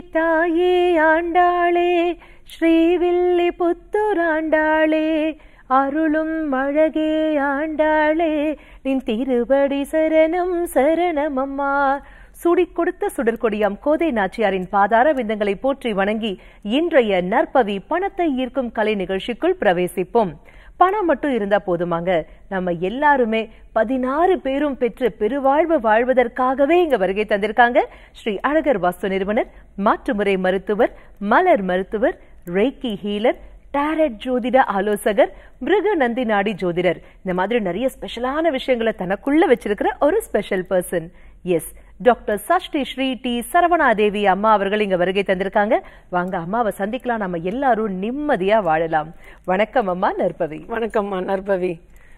தாயே ஆண்டாளே ஸ்ரீவில்லி புத்துராண்டாளே அருளும் அழகே ஆண்டாளே நின் திருவடி சரணம் சரணமம்மா சுடி கொடுத்த சுடற்கொடியாம் கோதை நாச்சியாரின் பாதார விந்தங்களை போற்றி வணங்கி இன்றைய நற்பவி பணத்தை ஈர்க்கும் கலை நிகழ்ச்சிக்குள் பிரவேசிப்போம் பணம் மட்டும் இருந்தா போதுமாங்க நம்ம எல்லாருமே பதினாறு பேரும் பெற்று பெருவாழ்வு வாழ்வதற்காகவே இங்க வருகை தந்திருக்காங்க ஸ்ரீ அழகர் வாஸ்து நிறுவனர் மாற்றுமுறை மருத்துவர் மலர் மருத்துவர் ரேக்கி ஹீலர் டாரட் ஜோதிட ஆலோசகர் மிருக நந்தி நாடி ஜோதிடர் இந்த மாதிரி நிறைய ஸ்பெஷலான விஷயங்களை தனக்குள்ள வச்சிருக்கிற ஒரு special person S doctor Sashti Sri T Saravanadevi அம்மா அவர்கள் இங்க வருகை தந்திருக்காங்க வாங்க அம்மாவை சந்திக்கலாம் நம்ம எல்லாரும் நிம்மதியா வாழலாம் வணக்கம் அம்மா நற்பவி வணக்கம்மா நற்பவி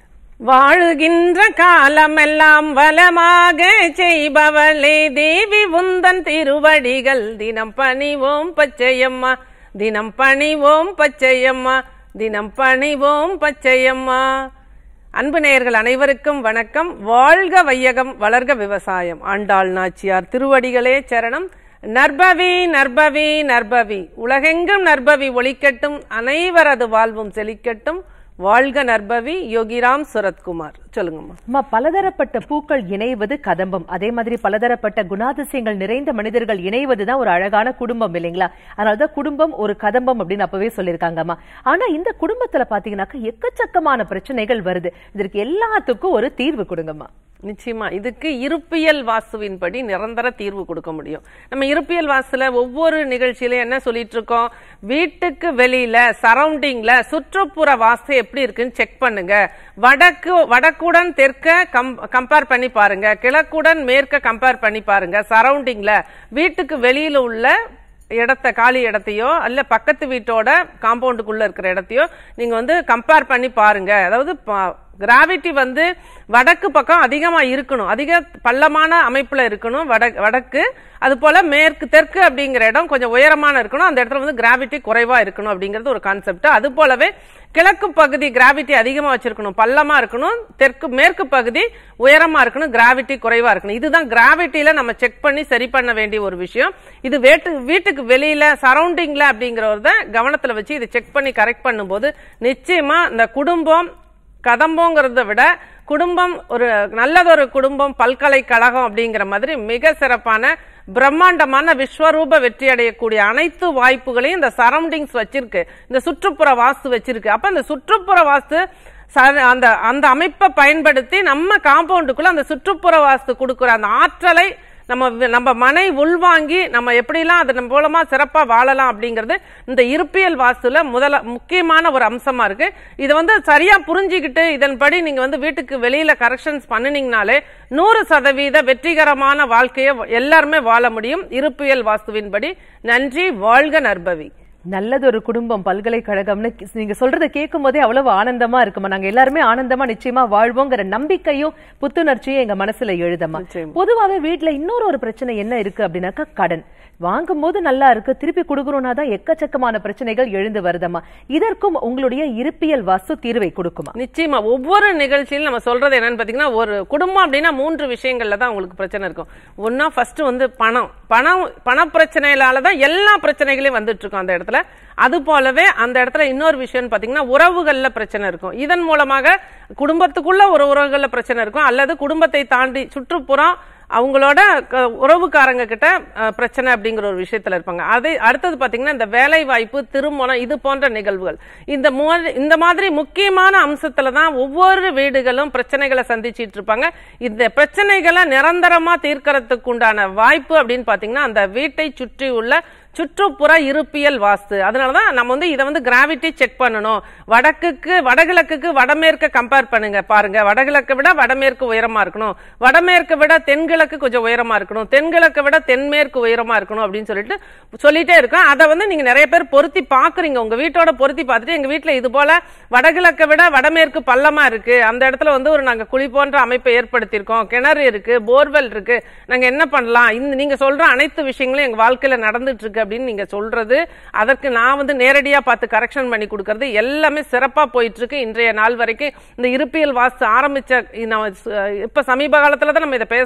வாழுகின்ற காலமெல்லாம் வளமாக செய்பவளே தேவி உந்தன் திருவடிகள் தினம் பணிவோம் பச்சையம்மா தினம் பணிவோம் பச்சையம்மா தினம் பணிவோம் பச்சையம்மா அன்பு நேயர்கள் அனைவருக்கும் வணக்கம் வாழ்க வையகம் வளர்க விவசாயம் ஆண்டாள் நாச்சியார் திருவடிகளே சரணம் நற்பவி நற்பவி நற்பவி உலகெங்கும் நற்பவி ஒழிக்கட்டும் அனைவரது வாழ்வும் செழிக்கட்டும் வாழ்க நற்பவி யோகிராம் சுரத்குமார் சொல்லுங்கம்மா அம்மா பலதரப்பட்ட பூக்கள் இணைவது கதம்பம் அதே மாதிரி பலதரப்பட்ட குணாதிசயங்கள் நிறைந்த மனிதர்கள் இணைவதுதான் ஒரு அழகான குடும்பம் இல்லைங்களா அதனாலதான் குடும்பம் ஒரு கதம்பம் அப்படின்னு அப்பவே சொல்லியிருக்காங்கம்மா ஆனா இந்த குடும்பத்துல பாத்தீங்கன்னாக்கா எக்கச்சக்கமான பிரச்சனைகள் வருது இதற்கு எல்லாத்துக்கும் ஒரு தீர்வு கொடுங்கம்மா நிச்சயமா இதுக்கு இருப்பியல் வாஸ்துவின்படி நிரந்தர தீர்வு கொடுக்க முடியும் நம்ம இருப்பியல் வாஸ்துல ஒவ்வொரு நிகழ்ச்சியிலும் என்ன சொல்லிட்டு இருக்கோம் வீட்டுக்கு வெளியில சரௌண்டிங்ல சுற்றுப்புற வாஸ்து எப்படி இருக்குன்னு செக் பண்ணுங்க வடக்கு வடக்குடன் தெற்க கம்பேர் பண்ணி பாருங்க கிழக்குடன் மேற்க கம்பேர் பண்ணி பாருங்க சரௌண்டிங்ல வீட்டுக்கு வெளியில உள்ள இடத்த காலி இடத்தையோ அல்ல பக்கத்து வீட்டோட காம்பவுண்டுக்குள்ள இருக்கிற இடத்தையோ நீங்க வந்து கம்பேர் பண்ணி பாருங்க அதாவது கிராவிட்டி வந்து வடக்கு பக்கம் அதிகமா இருக்கணும் அதிக பள்ளமான அமைப்புல இருக்கணும் வட வடக்கு அது போல மேற்கு தெற்கு அப்படிங்கிற இடம் கொஞ்சம் உயரமான இருக்கணும் அந்த இடத்துல வந்து கிராவிட்டி குறைவா இருக்கணும் அப்படிங்கிறது ஒரு கான்செப்ட் அது போலவே கிழக்கு பகுதி கிராவிட்டி அதிகமா வச்சிருக்கணும் பள்ளமா இருக்கணும் தெற்கு மேற்கு பகுதி உயரமா இருக்கணும் கிராவிட்டி குறைவா இருக்கணும் இதுதான் கிராவிட்டியில நம்ம செக் பண்ணி சரி பண்ண வேண்டிய ஒரு விஷயம் இது வேட்டு வீட்டுக்கு வெளியில சரௌண்டிங்ல அப்படிங்கிறத கவனத்துல வச்சு இதை செக் பண்ணி கரெக்ட் பண்ணும்போது நிச்சயமா இந்த குடும்பம் கதம்போங்கிறத விட குடும்பம் ஒரு நல்லதொரு குடும்பம் பல்கலைக்கழகம் அப்படிங்கிற மாதிரி மிக சிறப்பான பிரம்மாண்டமான விஸ்வரூப வெற்றி அடையக்கூடிய அனைத்து வாய்ப்புகளையும் இந்த சரௌண்டிங்ஸ் வச்சிருக்கு இந்த சுற்றுப்புற வாஸ்து வச்சிருக்கு அப்ப இந்த சுற்றுப்புற வாஸ்து அந்த அந்த அமைப்பை பயன்படுத்தி நம்ம காம்பவுண்டுக்குள்ள அந்த சுற்றுப்புற வாஸ்து கொடுக்குற அந்த ஆற்றலை நம்ம நம்ம மனை உள்வாங்கி நம்ம எப்படிலாம் அதன் மூலமா சிறப்பா வாழலாம் அப்படிங்கிறது இந்த இருப்பியல் வாஸ்துல முதல முக்கியமான ஒரு அம்சமா இருக்கு இதை வந்து சரியா புரிஞ்சுக்கிட்டு இதன்படி நீங்க வந்து வீட்டுக்கு வெளியில கரெக்ஷன்ஸ் பண்ணினீங்கனாலே நூறு சதவீத வெற்றிகரமான வாழ்க்கையை எல்லாருமே வாழ முடியும் இருப்பியல் வாஸ்துவின்படி நன்றி வாழ்க நற்பவி நல்லதொரு குடும்பம் பல்கலைக்கழகம்னு நீங்க சொல்றத கேட்கும் போதே அவ்வளவு ஆனந்தமா இருக்குமா நாங்க எல்லாருமே ஆனந்தமா நிச்சயமா வாழ்வோங்கிற நம்பிக்கையும் புத்துணர்ச்சியும் எங்க மனசுல எழுதமா பொதுவாவே வீட்டுல இன்னொரு ஒரு பிரச்சனை என்ன இருக்கு அப்படின்னாக்கா கடன் வாங்கும் போது நல்லா இருக்கு திருப்பி கொடுக்கணும்னா தான் எக்கச்சக்கமான பிரச்சனைகள் எழுந்து வருதம்மா இதற்கும் உங்களுடைய இருப்பியல் வாஸ்து தீர்வை கொடுக்குமா நிச்சயமா ஒவ்வொரு நிகழ்ச்சியிலும் நம்ம சொல்றது என்னன்னு பாத்தீங்கன்னா ஒரு குடும்பம் அப்படின்னா மூன்று விஷயங்கள்ல தான் உங்களுக்கு பிரச்சனை இருக்கும் ஒன்னா ஃபர்ஸ்ட் வந்து பணம் பணம் பண பிரச்சனையிலால தான் எல்லா பிரச்சனைகளையும் வந்துட்டு இருக்கும் அந்த இடத்துல அது போலவே அந்த இடத்துல இன்னொரு விஷயம் பாத்தீங்கன்னா உறவுகள்ல பிரச்சனை இருக்கும் இதன் மூலமாக குடும்பத்துக்குள்ள ஒரு உறவுகள்ல பிரச்சனை இருக்கும் அல்லது குடும்பத்தை தாண்டி சுற்றுப்புறம் அவங்களோட உறவுக்காரங்க கிட்ட பிரச்சனை அப்படிங்கிற ஒரு விஷயத்துல இருப்பாங்க அதே அடுத்தது பாத்தீங்கன்னா இந்த வேலை வாய்ப்பு திருமணம் இது போன்ற நிகழ்வுகள் இந்த இந்த மாதிரி முக்கியமான அம்சத்துல தான் ஒவ்வொரு வீடுகளும் பிரச்சனைகளை சந்திச்சிட்டு இருப்பாங்க இந்த பிரச்சனைகளை நிரந்தரமா தீர்க்கறதுக்கு உண்டான வாய்ப்பு அப்படின்னு பாத்தீங்கன்னா அந்த வீட்டை சுற்றி உள்ள சுற்றுப்புற இருப்பியல் வாஸ்து அதனாலதான் நம்ம வந்து இதை வந்து கிராவிட்டி செக் பண்ணணும் வடக்குக்கு வடகிழக்குக்கு வடமேற்க கம்பேர் பண்ணுங்க பாருங்க வடகிழக்கை விட வடமேற்கு உயரமா இருக்கணும் வடமேற்கு விட தென்கிழக்கு கொஞ்சம் உயரமா இருக்கணும் தென்கிழக்கை விட தென்மேற்கு உயரமா இருக்கணும் அப்படின்னு சொல்லிட்டு சொல்லிட்டே இருக்கோம் அதை வந்து நீங்க நிறைய பேர் பொருத்தி பாக்குறீங்க உங்க வீட்டோட பொருத்தி பார்த்துட்டு எங்க வீட்டுல இது போல வடகிழக்கை விட வடமேற்கு பள்ளமா இருக்கு அந்த இடத்துல வந்து ஒரு நாங்க குழி போன்ற அமைப்பை ஏற்படுத்தியிருக்கோம் கிணறு இருக்கு போர்வெல் இருக்கு நாங்க என்ன பண்ணலாம் இந்த நீங்க சொல்ற அனைத்து விஷயங்களும் எங்க வாழ்க்கையில நடந்துட்டு இருக்கு அப்படின்னு நீங்க சொல்றது அதற்கு நான் வந்து நேரடியா பார்த்து கரெக்ஷன் பண்ணி கொடுக்கறது எல்லாமே சிறப்பா போயிட்டு இருக்கு இன்றைய நாள் வரைக்கும் இந்த இருப்பியல் வாஸ்து ஆரம்பிச்ச இப்ப சமீப காலத்துல தான் நம்ம இதை பேச ஆரம்பிச்சோம்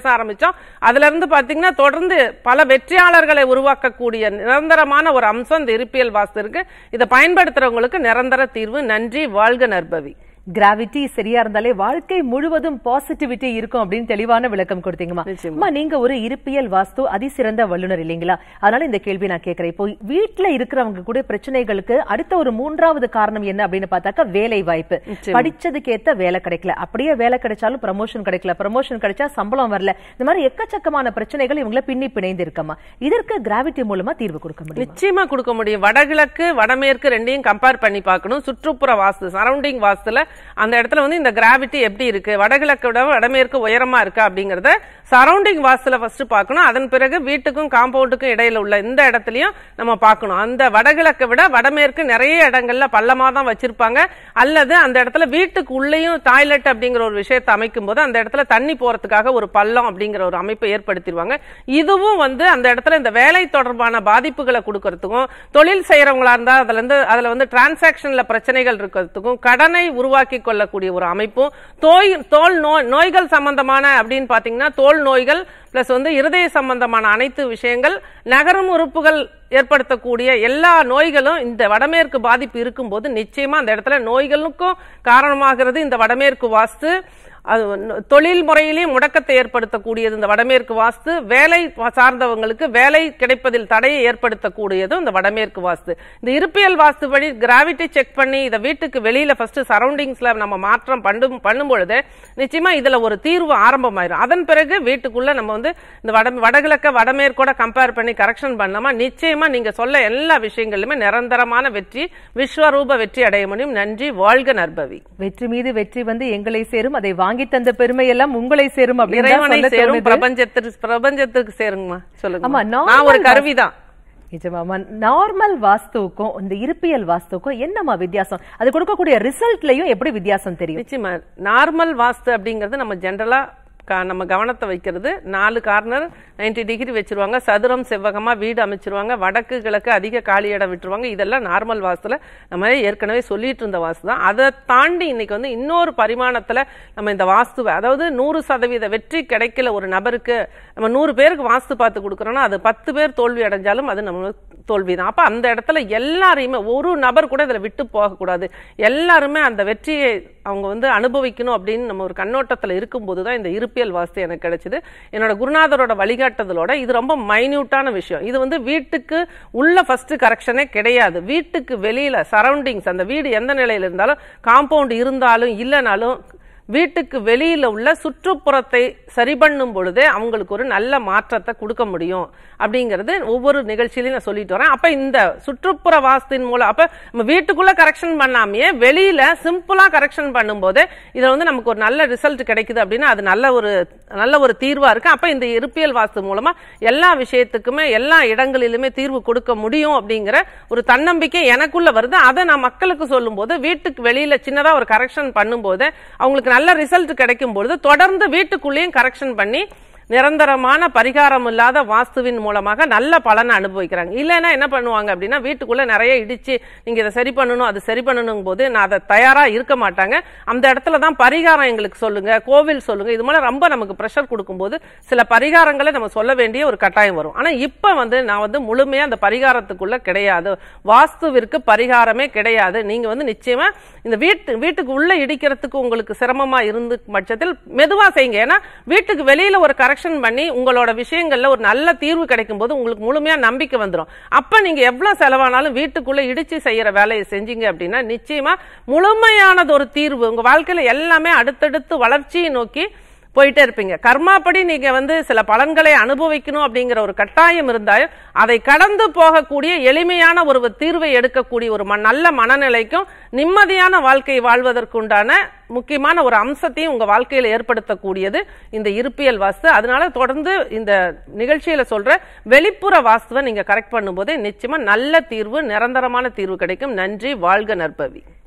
ஆரம்பிச்சோம் அதுல இருந்து பாத்தீங்கன்னா தொடர்ந்து பல வெற்றியாளர்களை உருவாக்கக்கூடிய நிரந்தரமான ஒரு அம்சம் இந்த இருப்பியல் வாஸ்து இருக்கு இதை பயன்படுத்துறவங்களுக்கு நிரந்தர தீர்வு நன்றி வாழ்க நற்பவி கிராவிட்டி சரியா இருந்தாலே வாழ்க்கை முழுவதும் பாசிட்டிவிட்டி இருக்கும் அப்படின்னு தெளிவான விளக்கம் கொடுத்தீங்கம்மா நிச்சயமா. அம்மா நீங்க ஒரு இருப்பியல் வாஸ்து அதிசிறந்த வல்லுனர் இல்லைங்களா அதனால இந்த கேள்வி நான் கேட்கிறேன் இப்போ வீட்ல இருக்கிறவங்க கூட பிரச்சனைகளுக்கு அடுத்த ஒரு மூன்றாவது காரணம் என்ன அப்படின்னு பார்த்தாக்கா வேலை வாய்ப்பு நிச்சயமா. படிச்சதுக்கு ஏத்த வேலை கிடைக்கல அப்படியே வேலை கிடைச்சாலும் ப்ரமோஷன் கிடைக்கல ப்ரமோஷன் கிடைச்சா சம்பளம் வரல இந்த மாதிரி எக்கச்சக்கமான பிரச்சனைகள் இவங்கள பின்னி பிணைந்து இருக்கம்மா இதற்கு கிராவிட்டி மூலமா தீர்வு கொடுக்க முடியும் நிச்சயமா கொடுக்க முடியும் வடகிழக்கு வடமேற்கு ரெண்டையும் கம்பேர் பண்ணி பார்க்கணும் சுற்றுப்புற வாஸ்து சரௌண்டிங் வாஸ்துல அந்த இடத்துல வந்து இந்த கிராவிட்டி எப்படி இருக்கு வடகிழக்கு விட வடமேற்கு உயரமா இருக்கா அப்படிங்கறத சரௌண்டிங் வாஸ்துல ஃபர்ஸ்ட் பார்க்கணும் அதன் பிறகு வீட்டுக்கும் காம்பவுண்டுக்கும் இடையில உள்ள இந்த இடத்துலயும் நம்ம பார்க்கணும் அந்த வடகிழக்கை விட வடமேற்கு நிறைய இடங்கள்ல பள்ளமா தான் வச்சிருப்பாங்க அல்லது அந்த இடத்துல வீட்டுக்கு உள்ளேயும் டாய்லெட் அப்படிங்கிற ஒரு விஷயத்தை அமைக்கும் போது அந்த இடத்துல தண்ணி போறதுக்காக ஒரு பள்ளம் அப்படிங்கிற ஒரு அமைப்பை ஏற்படுத்திடுவாங்க இதுவும் வந்து அந்த இடத்துல இந்த வேலை தொடர்பான பாதிப்புகளை கொடுக்கறதுக்கும் தொழில் செய்யறவங்களா இருந்தா அதுல இருந்து அதுல வந்து டிரான்சாக்ஷன்ல பிரச்சனைகள் இருக்கிறதுக்கும் கடனை உருவாக்கி கொள்ளக்கூடிய ஒரு அமைப்பும் தோய் தோல் நோய் நோய்கள் சம்பந்தமான அப்படின்னு பாத்தீங்கன்னா தோல் நோய்கள் பிளஸ் வந்து இருதய சம்பந்தமான அனைத்து விஷயங்கள் நகரும் உறுப்புகள் ஏற்படுத்தக்கூடிய எல்லா நோய்களும் இந்த வடமேற்கு பாதிப்பு இருக்கும்போது நிச்சயமா அந்த இடத்துல நோய்களுக்கும் காரணமாகிறது இந்த வடமேற்கு வாஸ்து அது ந- தொழில் முறையிலேயே முடக்கத்தை ஏற்படுத்தக்கூடியது இந்த வடமேற்கு வாஸ்து வேலை சார்ந்தவங்களுக்கு வேலை கிடைப்பதில் தடையை ஏற்படுத்தக்கூடியதும் இந்த வடமேற்கு வாஸ்து இந்த இருப்பியல் வாஸ்து படி கிராவிட்டி செக் பண்ணி இதை வீட்டுக்கு வெளியில ஃபர்ஸ்ட் சரௌண்டிங்ஸ்ல நம்ம மாற்றம் பண்ணும் பண்ணும் பொழுது நிச்சயமா இதுல ஒரு தீர்வு ஆரம்பமாயிரும் அதன் பிறகு வீட்டுக்குள்ள நம்ம வந்து இந்த வட வடகிழக்க வடமேற்கோட கம்பேர் பண்ணி கரெக்ஷன் பண்ணாம நிச்சயமா நீங்க சொல்ல எல்லா விஷயங்களிலுமே நிரந்தரமான வெற்றி விஸ்வரூப வெற்றி அடைய முடியும் நன்றி வாழ்க நற்பவி வெற்றி மீது வெற்றி வந்து எங்களை சேரும் அதை வாங்கி தந்த பெருமை எல்லாம் உங்களை சேரும் அப்படின்னு தான் இறைவனை சொல்ல சேரும் தோணுது. பிரபஞ்சத்திற்கு பிரபஞ்சத்திற்கு சேருங்கம்மா சொல்லுங்க ஆமா, நான் ஒரு normal கருவிதான் நிஜமாமா நார்மல் வாஸ்துவுக்கும் இந்த இருப்பியல் வாஸ்துவுக்கும் என்னம்மா வித்தியாசம் அது கொடுக்கக்கூடிய ரிசல்ட்லயும் எப்படி வித்தியாசம் தெரியும் நிச்சயமா நார்மல் வாஸ்து அப்படிங்கிறது நம்ம ஜென்ரலா நம்ம கவனத்தை வைக்கிறது நாலு கார்னர் 90 டிகிரி வச்சிருவாங்க சதுரம் செவ்வகமா வீடு அமைச்சிருவாங்க வடக்கு கிழக்கு அதிக காலி இடம் விட்டுருவாங்க இதெல்லாம் நார்மல் வாஸ்துல நம்ம ஏற்கனவே சொல்லிட்டு இருந்த வாஸ்து தான் அதை தாண்டி இன்னைக்கு வந்து இன்னொரு பரிமாணத்துல நம்ம இந்த வாஸ்துவை அதாவது நூறு சதவீத வெற்றி கிடைக்கல ஒரு நபருக்கு நம்ம நூறு பேருக்கு வாஸ்து பார்த்து கொடுக்குறோம்னா அது பத்து பேர் தோல்வி அடைஞ்சாலும் அது நம்ம தோல்வி தான் அப்ப அந்த இடத்துல எல்லாரையுமே ஒரு நபர் கூட இதுல விட்டு போகக்கூடாது எல்லாருமே அந்த வெற்றியை அவங்க வந்து அனுபவிக்கணும் அப்படின்னு நம்ம ஒரு கண்ணோட்டத்துல இருக்கும்போது தான் இந்த இருப்பியல் வாஸ்து எனக்கு கிடைச்சது என்னோட குருநாதரோட வழிகாட்டுதலோட இது ரொம்ப மைன்யூட்டான விஷயம் இது வந்து வீட்டுக்கு உள்ள ஃபர்ஸ்ட் கரெக்ஷனே கிடையாது வீட்டுக்கு வெளியில சரௌண்டிங்ஸ் அந்த வீடு எந்த நிலையில இருந்தாலும் காம்பவுண்ட் இருந்தாலும் இல்லைனாலும் வீட்டுக்கு வெளியில உள்ள சுற்றுப்புறத்தை சரி பண்ணும் பொழுதே அவங்களுக்கு ஒரு நல்ல மாற்றத்தை கொடுக்க முடியும் அப்படிங்கிறது ஒவ்வொரு நிகழ்ச்சியிலையும் நான் சொல்லிட்டு வரேன் அப்ப இந்த சுற்றுப்புற வாஸ்தின் மூலம் அப்ப நம்ம வீட்டுக்குள்ள கரெக்ஷன் பண்ணாமையே வெளியில சிம்பிளா கரெக்ஷன் பண்ணும்போது இதுல வந்து நமக்கு ஒரு நல்ல ரிசல்ட் கிடைக்குது அப்படின்னா அது நல்ல ஒரு நல்ல ஒரு தீர்வா இருக்கு அப்ப இந்த இருப்பியல் வாஸ்து மூலமா எல்லா விஷயத்துக்குமே எல்லா இடங்களிலுமே தீர்வு கொடுக்க முடியும் அப்படிங்கிற ஒரு தன்னம்பிக்கை எனக்குள்ள வருது அதை நான் மக்களுக்கு சொல்லும்போது வீட்டுக்கு வெளியில சின்னதா ஒரு கரெக்ஷன் பண்ணும்போது அவங்களுக்கு நல்ல ரிசல்ட் கிடைக்கும் பொழுது தொடர்ந்து வீட்டுக்குள்ளேயும் கரெக்ஷன் பண்ணி நிரந்தரமான பரிகாரம் இல்லாத வாஸ்துவின் மூலமாக நல்ல பலனை அனுபவிக்கிறாங்க இல்லைன்னா என்ன பண்ணுவாங்க அப்படின்னா வீட்டுக்குள்ள நிறைய இடிச்சு நீங்க இதை சரி பண்ணணும் அது சரி பண்ணணும் போது நான் அதை தயாரா இருக்க மாட்டாங்க அந்த இடத்துல தான் பரிகாரம் எங்களுக்கு சொல்லுங்க கோவில் சொல்லுங்க இது மூலம் ரொம்ப நமக்கு ப்ரெஷர் கொடுக்கும்போது சில பரிகாரங்களை நம்ம சொல்ல வேண்டிய ஒரு கட்டாயம் வரும் ஆனா இப்ப வந்து நான் வந்து முழுமையா அந்த பரிகாரத்துக்குள்ள கிடையாது வாஸ்துவிற்கு பரிகாரமே கிடையாது நீங்க வந்து நிச்சயமா இந்த வீட்டு வீட்டுக்கு உள்ள இடிக்கிறதுக்கு உங்களுக்கு சிரமமா இருந்து பட்சத்தில் மெதுவா செய்யுங்க ஏன்னா வீட்டுக்கு வெளியில ஒரு கரெக்ஷன் பண்ணி உங்களோட விஷயங்கள்ல ஒரு நல்ல தீர்வு கிடைக்கும் போது உங்களுக்கு முழுமையா நம்பிக்கை வந்துடும் அப்ப நீங்க எவ்வளவு செலவானாலும் வீட்டுக்குள்ள இடிச்சு செய்யற வேலையை செஞ்சீங்க அப்படின்னா நிச்சயமா முழுமையானது ஒரு தீர்வு உங்க வாழ்க்கையில எல்லாமே அடுத்தடுத்து வளர்ச்சியை நோக்கி போயிட்டே இருப்பீங்க கர்மாப்படி நீங்க வந்து சில பலன்களை அனுபவிக்கணும் அப்படிங்கிற ஒரு கட்டாயம் இருந்தாலும் அதை கடந்து போகக்கூடிய எளிமையான ஒரு தீர்வை எடுக்கக்கூடிய ஒரு ம- நல்ல மனநிலைக்கும் நிம்மதியான வாழ்க்கை வாழ்வதற்குண்டான முக்கியமான ஒரு அம்சத்தையும் உங்க வாழ்க்கையில ஏற்படுத்தக்கூடியது இந்த இருப்பியல் வாஸ்து அதனால தொடர்ந்து இந்த நிகழ்ச்சியில சொல்ற வெளிப்புற வாஸ்துவை நீங்க கரெக்ட் பண்ணும்போது நிச்சயமா நல்ல தீர்வு நிரந்தரமான தீர்வு கிடைக்கும் நன்றி வாழ்க நற்பவி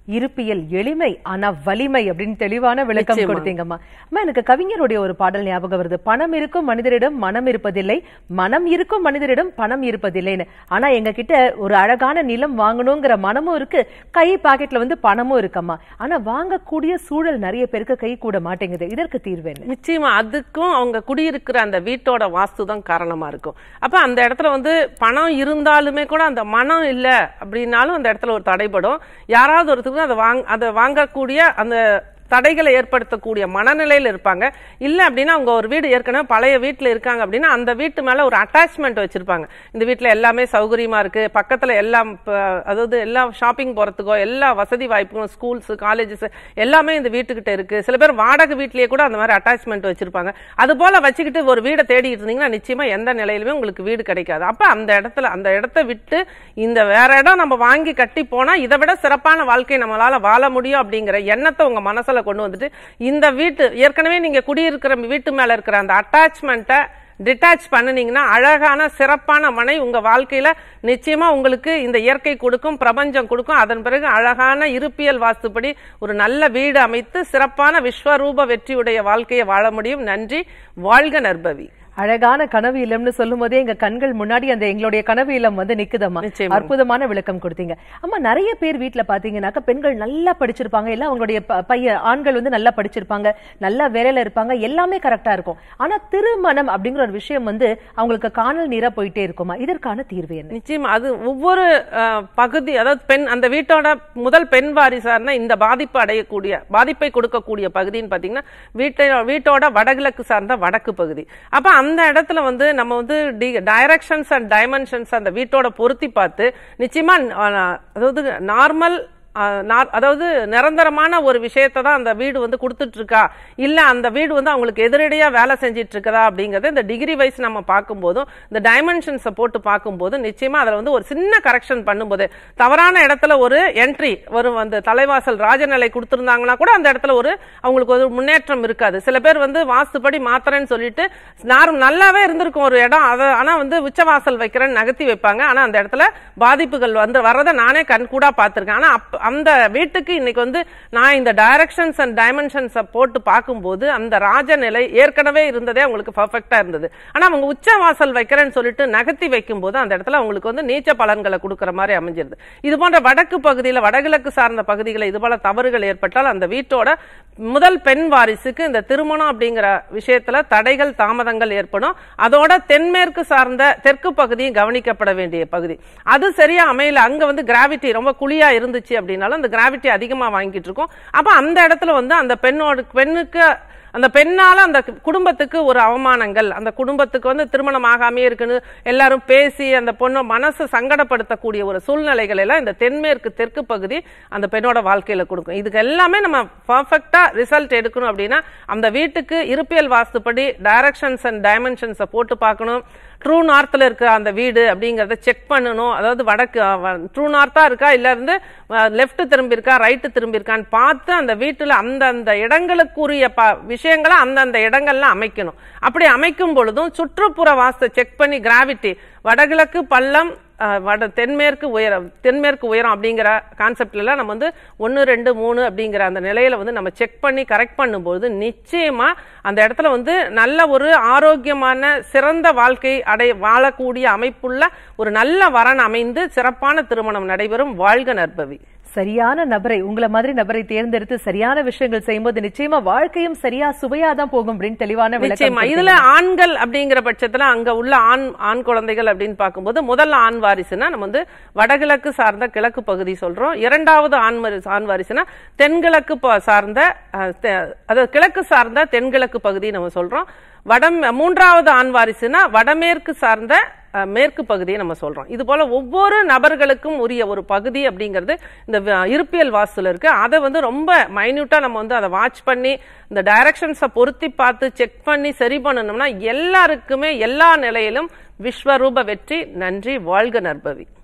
இருப்பியல் எளிமை ஆனா வலிமை அப்படின்னு தெளிவான விளக்கம் நிச்சயமா. கொடுத்தீங்கம்மா அம்மா எனக்கு கவிஞருடைய ஒரு பாடல் ஞாபகம் வருது பணம் இருக்கும் மனிதரிடம் மனம் இருப்பதில்லை மனம் இருக்கும் மனிதரிடம் பணம் இருப்பதில்லைன்னு ஆனா எங்க கிட்ட ஒரு அழகான நிலம் வாங்கணுங்கிற மனமும் இருக்கு கை பாக்கெட்ல வந்து பணமும் இருக்கம்மா ஆனா வாங்கக்கூடிய சூழல் நிறைய பேருக்கு கை கூட மாட்டேங்குது இதற்கு தீர்வு என்ன நிச்சயமா அதுக்கும் அவங்க குடியிருக்கிற அந்த வீட்டோட வாஸ்து தான் காரணமா இருக்கும் அப்ப அந்த இடத்துல வந்து பணம் இருந்தாலுமே கூட அந்த மனம் இல்ல அப்படின்னாலும் அந்த இடத்துல ஒரு தடைபடும் யாராவது ஒருத்தருக்கு அதை வாங்க அதை வாங்கக்கூடிய அந்த தடைகளை ஏற்படுத்தக்கூடிய மனநிலையில இருப்பாங்க இல்ல அப்படின்னா அவங்க ஒரு வீடு ஏற்கனவே பழைய வீட்டுல இருக்காங்க அப்படின்னா அந்த வீட்டு மேல ஒரு அட்டாச்மெண்ட் வச்சிருப்பாங்க இந்த வீட்டுல எல்லாமே சௌகரியமா இருக்கு பக்கத்துல எல்லாம் ப- அதாவது எல்லா ஷாப்பிங் போறதுக்கோ எல்லா வசதி வாய்ப்புகளும் ஸ்கூல்ஸ் காலேஜஸ் எல்லாமே இந்த வீட்டுக்கிட்ட இருக்கு சில பேர் வாடகை வீட்லயே கூட அந்த மாதிரி அட்டாச்மெண்ட் வச்சிருப்பாங்க அது போல வச்சுக்கிட்டு ஒரு வீடை தேடிட்டு இருந்தீங்கன்னா நிச்சயமா எந்த நிலையிலுமே உங்களுக்கு வீடு கிடைக்காது அப்ப அந்த இடத்துல அந்த இடத்த விட்டு இந்த வேற இடம் நம்ம வாங்கி கட்டி போனா இதை விட சிறப்பான வாழ்க்கை நம்மளால வாழ முடியும் அப்படிங்கிற எண்ணத்தை உங்க மனசுல கொண்டு வந்துட்டு இந்த வீட்டு ஏற்கனவே நீங்க குடியிருக்கிற வீட்டு மேல இருக்கிற அந்த அட்டாச்மெண்ட்டை டிட்டாச் பண்ணுனீங்கன்னா அழகான சிறப்பான மனை உங்க வாழ்க்கையில நிச்சயமா உங்களுக்கு இந்த இயற்கை கொடுக்கும் பிரபஞ்சம் கொடுக்கும் அதன் பிறகு அழகான இருப்பியல் வாஸ்துப்படி ஒரு நல்ல வீடு அமைத்து சிறப்பான விஸ்வரூப வெற்றியுடைய வாழ்க்கையை வாழ முடியும் நன்றி வாழ்க நற்பவி அழகான கனவு இல்லம்னு சொல்லும் போதே எங்க கண்கள் முன்னாடி அந்த எங்களுடைய கனவு இல்லம் வந்து நிக்குதம்மா நிச்சயமா. அற்புதமான விளக்கம் கொடுத்தீங்க அம்மா நிறைய பேர் வீட்ல பாத்தீங்கன்னாக்க பெண்கள் நல்லா படிச்சிருப்பாங்க எல்லாம் அவங்களுடைய ப- பையன் ஆண்கள் வந்து நல்லா படிச்சிருப்பாங்க நல்லா வேலையில இருப்பாங்க எல்லாமே கரெக்டா இருக்கும் ஆனா திருமணம் அப்படிங்கிற ஒரு விஷயம் வந்து அவங்களுக்கு காணல் நீரா போயிட்டே இருக்குமா இதற்கான தீர்வு என்ன நிச்சயமா அது ஒவ்வொரு அஹ், பகுதி அதாவது பெண் அந்த வீட்டோட முதல் பெண் வாரிசார்னா இந்த பாதிப்பு அடையக்கூடிய பாதிப்பை கொடுக்கக்கூடிய பகுதின்னு பாத்தீங்கன்னா வீட்டை வீட்டோட வடகிழக்கு சார்ந்த வடக்கு பகுதி அப்ப அந்த இடத்துல வந்து நம்ம வந்து டைரக்ஷன்ஸ் அண்ட் டைமென்ஷன்ஸ் அந்த வீட்டோட பொருத்தி பார்த்து நிச்சயமா அஹ், அதாவது நார்மல் அஹ், நார்- அதாவது நிரந்தரமான ஒரு விஷயத்தை தான் அந்த வீடு வந்து கொடுத்துட்டு இருக்கா இல்ல அந்த வீடு வந்து அவங்களுக்கு எதிரடியா வேலை செஞ்சிட்டு இருக்கதா அப்படிங்கறத இந்த டிகிரி வைஸ் நம்ம பார்க்கும்போதும் இந்த டைமென்ஷன்ஸை போட்டு பார்க்கும்போது நிச்சயமா அதுல வந்து ஒரு சின்ன கரெக்ஷன் பண்ணும்போது தவறான இடத்துல ஒரு என்ட்ரி ஒரு வந்து தலைவாசல் ராஜநிலை கொடுத்திருந்தாங்கன்னா கூட அந்த இடத்துல ஒரு அவங்களுக்கு ஒரு முன்னேற்றம் இருக்காது சில பேர் வந்து வாஸ்துப்படி மாத்திரன்னு சொல்லிட்டு நார் நல்லாவே இருந்திருக்கும் ஒரு இடம் அதை ஆனா வந்து உச்சவாசல் வைக்கிறேன்னு நகர்த்தி வைப்பாங்க ஆனா அந்த இடத்துல பாதிப்புகள் வந்து வர்றதை நானே கண் கூட பார்த்திருக்கேன் ஆனா அப்ப- அந்த வீட்டுக்கு இன்னைக்கு வந்து நான் இந்த டைரக்ஷன்ஸ் அண்ட் டைமென்ஷன்ஸை போட்டு பார்க்கும்போது அந்த ராஜநிலை ஏற்கனவே இருந்ததே அவங்களுக்கு பர்ஃபெக்டா இருந்தது ஆனா அவங்க உச்சவாசல் வைக்கிறேன்னு சொல்லிட்டு நகர்த்தி வைக்கும்போது அந்த இடத்துல அவங்களுக்கு வந்து நீச்ச பலன்களை கொடுக்கிற மாதிரி அமைஞ்சிருது இது போன்ற வடக்கு பகுதியில வடகிழக்கு சார்ந்த பகுதிகளில் இது போல தவறுகள் ஏற்பட்டால் அந்த வீட்டோட முதல் பெண் வாரிசுக்கு இந்த திருமணம் அப்படிங்கிற விஷயத்துல தடைகள் தாமதங்கள் ஏற்படும் அதோட தென்மேற்கு சார்ந்த தெற்கு பகுதியும் கவனிக்கப்பட வேண்டிய பகுதி அது சரியா அமையல அங்க வந்து கிராவிட்டி ரொம்ப குழியா இருந்துச்சு அப்படின்னாலும் அந்த கிராவிட்டி அதிகமா வாங்கிட்டு இருக்கோம் அப்ப அந்த இடத்துல வந்து அந்த பெண்ணோட பெண்ணுக்கு அந்த பெண்ணால அந்த குடும்பத்துக்கு ஒரு அவமானங்கள் அந்த குடும்பத்துக்கு வந்து திருமணம் ஆகாமே இருக்குன்னு எல்லாரும் பேசி அந்த பொண்ணை மனசை சங்கடப்படுத்தக்கூடிய ஒரு சூழ்நிலைகள் எல்லாம் இந்த தென்மேற்கு தெற்கு பகுதி அந்த பெண்ணோட வாழ்க்கையில கொடுக்கும் இதுக்கு எல்லாமே நம்ம பர்ஃபெக்டா ரிசல்ட் எடுக்கணும் அப்படின்னா அந்த வீட்டுக்கு இருப்பியல் வாஸ்துப்படி டைரக்ஷன்ஸ் அண்ட் டைமென்ஷன்ஸை போட்டு பார்க்கணும் ட்ரூ நார்த்தில் இருக்க அந்த வீடு அப்படிங்கறத செக் பண்ணணும் அதாவது வடக்கு ட்ரூ நார்த்தா இருக்கா இல்ல இருந்து லெஃப்ட் திரும்பி இருக்கா ரைட்டு திரும்பி இருக்கான்னு பார்த்து அந்த வீட்டுல அந்தந்த இடங்களுக்குரிய ப விஷயங்களை அந்தந்த இடங்கள்ல அமைக்கணும் அப்படி அமைக்கும் பொழுதும் சுற்றுப்புற வாஸ்தை செக் பண்ணி கிராவிட்டி வடகிழக்கு பள்ளம் அஹ், வட தென்மேற்கு உயரம் தென்மேற்கு உயரம் அப்படிங்கிற கான்செப்ட்ல நம்ம வந்து ஒன்று ரெண்டு மூணு அப்படிங்கிற அந்த நிலையில வந்து நம்ம செக் பண்ணி கரெக்ட் பண்ணும்போது நிச்சயமா அந்த இடத்துல வந்து நல்ல ஒரு ஆரோக்கியமான சிறந்த வாழ்க்கை அடை வாழக்கூடிய அமைப்புள்ள ஒரு நல்ல வரன் அமைந்து சிறப்பான திருமணம் நடைபெறும் வாழ்க நற்பவி சரியான நபரை உங்களை மாதிரி நபரை தேர்ந்தெடுத்து சரியான விஷயங்கள் செய்யும்போது நிச்சயமா வாழ்க்கையும் சரியா சுவையா தான் போகும் அப்படின்னு தெளிவான விளக்கம் நிச்சயமா இதுல ஆண்கள் அப்படிங்கிற பட்சத்துல அங்க உள்ள ஆண் ஆண் குழந்தைகள் அப்படின்னு பார்க்கும்போது முதல் ஆண் வாரிசுனா நம்ம வந்து வடகிழக்கு சார்ந்த கிழக்கு பகுதி சொல்றோம் இரண்டாவது ஆண் வாரி- ஆண் வாரிசுனா தென்கிழக்கு ப- சார்ந்த அஹ், தெ- அதாவது கிழக்கு சார்ந்த தென்கிழக்கு பகுதி நம்ம சொல்றோம் வட மூன்றாவது ஆண் வாரிசுனா வடமேற்கு சார்ந்த அஹ், மேற்கு பகுதியை நம்ம சொல்றோம் இது போல ஒவ்வொரு நபர்களுக்கும் உரிய ஒரு பகுதி அப்படிங்கிறது இந்த வ- இருப்பியல் வாஸ்துல இருக்கு அதை வந்து ரொம்ப மைன்யூட்டா நம்ம வந்து அதை வாட்ச் பண்ணி இந்த டைரக்ஷன்ஸை பொருத்தி பார்த்து செக் பண்ணி சரி பண்ணணும்னா எல்லாருக்குமே எல்லா நிலையிலும் விஸ்வரூப வெற்றி நன்றி வாழ்க நற்பவி